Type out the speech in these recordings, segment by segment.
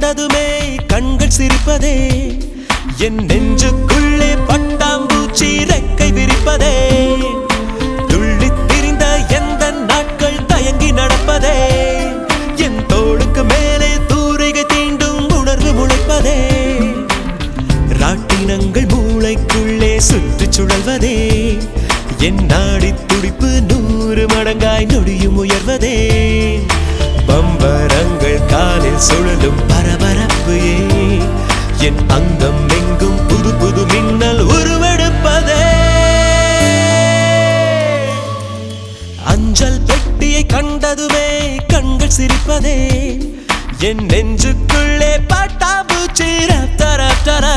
கண்டதுமே கண்கள் சிரிப்பதே என் நெஞ்சுக்குள்ளே பட்டாம்பூச்சி ரெக்கை விரிப்பதே துள்ளித் திரிந்த எந்த நாட்கள் தயங்கி நடப்பதே என் தோளுக்கு மேலே தூரிகை தீண்டும் உணர்வு முளைப்பதே ராட்டினங்கள் மூளைக்குள்ளே சுற்றிச் சுழல்வதே என் நாடி துடிப்பு நூறு மடங்காய் நொடியும் உயர்வதே பம்பரங்கள் காலில் சுழலும் பரபரப்பு ஏன் என் அங்கம் எங்கும் புது புது மின்னல் உருவெடுப்பதே அஞ்சல் பெட்டியை கண்டதுமே கண்கள் சிரிப்பதே என் நெஞ்சுக்குள்ளே பட்டாம்பூச்சி ரப்தர ரப்தரா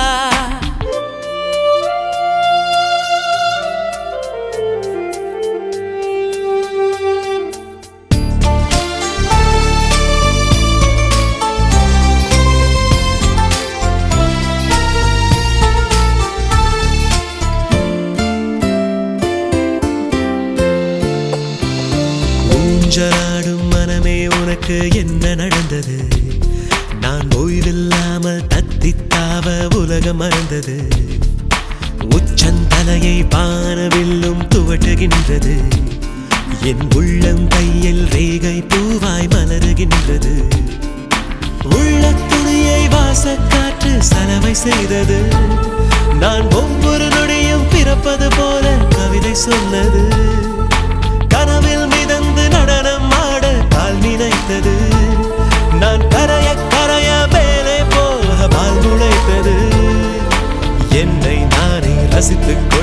ஊஞ்சலாடும் மனமே உனக்கு என்ன நடந்தது நான் ஓய்வில்லாமல் தத்தித்தாவ உலகம் மறந்தது உச்சந்தலையை பானவில்லும் துவட்டுகின்றது என் உள்ளம் கையில் ரேகை பூவாய் மலருகின்றது உள்ள துணியை வாசக்காற்று சலவை செய்தது நான் ஒவ்வொரு நொடியும் பிறப்பது போல கவிதை சொன்னது கனவில் மிதந்து நடனம் ஆட கால் நினைத்தது நான் கரைய கரைய மேலே போக பால் முளைத்தது என்னை நானே ரசித்துக்